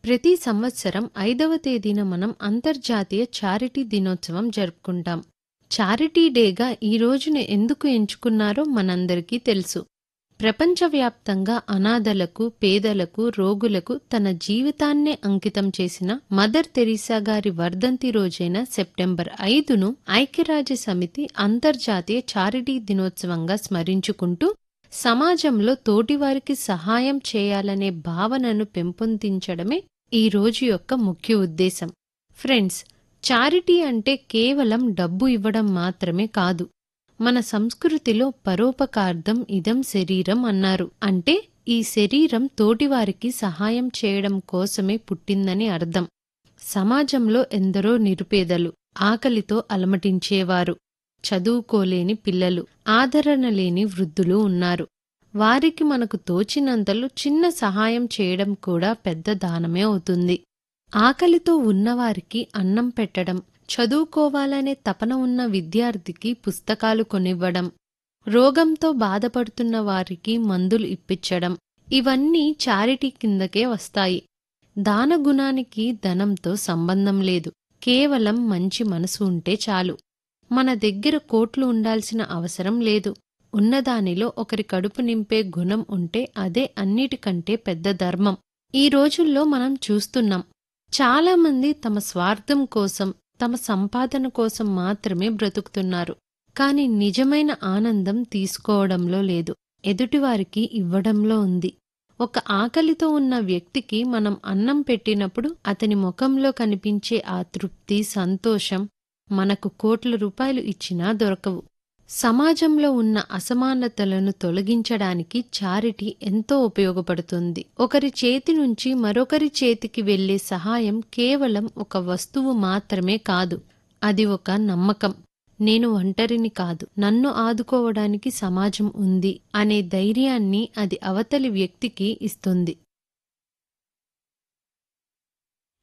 ప్రతి సంవత్సరం ఐదవ తేదీన మనం అంతర్జాతీయ చారిటీ దినోత్సవం జరుపుకుంటాం చారిటీ డేగా ఈ రోజును ఎందుకు ఎంచుకున్నారో మనందరికీ తెలుసు ప్రపంచవ్యాప్తంగా అనాథలకు పేదలకు రోగులకు తన జీవితాన్నే అంకితం చేసిన మదర్ తెరీసా గారి వర్ధంతి రోజైన సెప్టెంబర్ ఐదును ఐక్యరాజ్య సమితి అంతర్జాతీయ చారిటీ దినోత్సవంగా స్మరించుకుంటూ సమాజంలో తోటివారికి సహాయం చేయాలనే భావనను పెంపొందించడమే ఈ రోజు యొక్క ముఖ్య ఉద్దేశం ఫ్రెండ్స్ చారిటీ అంటే కేవలం డబ్బు ఇవ్వడం మాత్రమే కాదు మన సంస్కృతిలో పరోపకార్థం ఇదం శరీరం అన్నారు అంటే ఈ శరీరం తోటివారికి సహాయం చేయడం కోసమే పుట్టిందని అర్థం సమాజంలో ఎందరో నిరుపేదలు ఆకలితో అలమటించేవారు చదువుకోలేని పిల్లలు ఆదరణ లేని వృద్ధులు ఉన్నారు వారికి మనకు తోచినంతలో చిన్న సహాయం చేయడం కూడా పెద్ద దానమే అవుతుంది ఆకలితో ఉన్నవారికి అన్నం పెట్టడం చదువుకోవాలనే తపన ఉన్న విద్యార్థికి పుస్తకాలు కొనివ్వడం రోగంతో బాధపడుతున్న వారికి మందులు ఇప్పించడం ఇవన్నీ చారిటీ కిందకే వస్తాయి దానగుణానికి ధనంతో సంబంధం లేదు కేవలం మంచి మనసు ఉంటే చాలు మన దగ్గర కోట్లు ఉండాల్సిన అవసరం లేదు ఉన్నదానిలో ఒకరి కడుపు నింపే గుణం ఉంటే అదే అన్నిటికంటే పెద్ద ధర్మం ఈ రోజుల్లో మనం చూస్తున్నాం చాలామంది తమ స్వార్థం కోసం తమ సంపాదన కోసం మాత్రమే బ్రతుకుతున్నారు కాని నిజమైన ఆనందం తీసుకోవడంలో లేదు ఎదుటివారికి ఇవ్వడంలో ఉంది ఒక ఆకలితో ఉన్న వ్యక్తికి మనం అన్నం పెట్టినప్పుడు అతని ముఖంలో కనిపించే ఆ తృప్తి సంతోషం మనకు కోట్ల రూపాయలు ఇచ్చినా దొరకవు సమాజంలో ఉన్న అసమానతలను తొలగించడానికి చారిటీ ఎంతో ఉపయోగపడుతుంది ఒకరి చేతి నుంచి మరొకరి చేతికి వెళ్లే సహాయం కేవలం ఒక వస్తువు మాత్రమే కాదు అది ఒక నమ్మకం నేను ఒంటరిని కాదు నన్ను ఆదుకోవడానికి సమాజం ఉంది అనే ధైర్యాన్ని అది అవతలి వ్యక్తికి ఇస్తుంది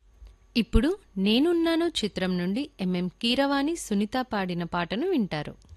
ఇప్పుడు నేనున్నాను చిత్రం నుండి ఎంఎం కీరవాణి సునీత పాడిన పాటను వింటారు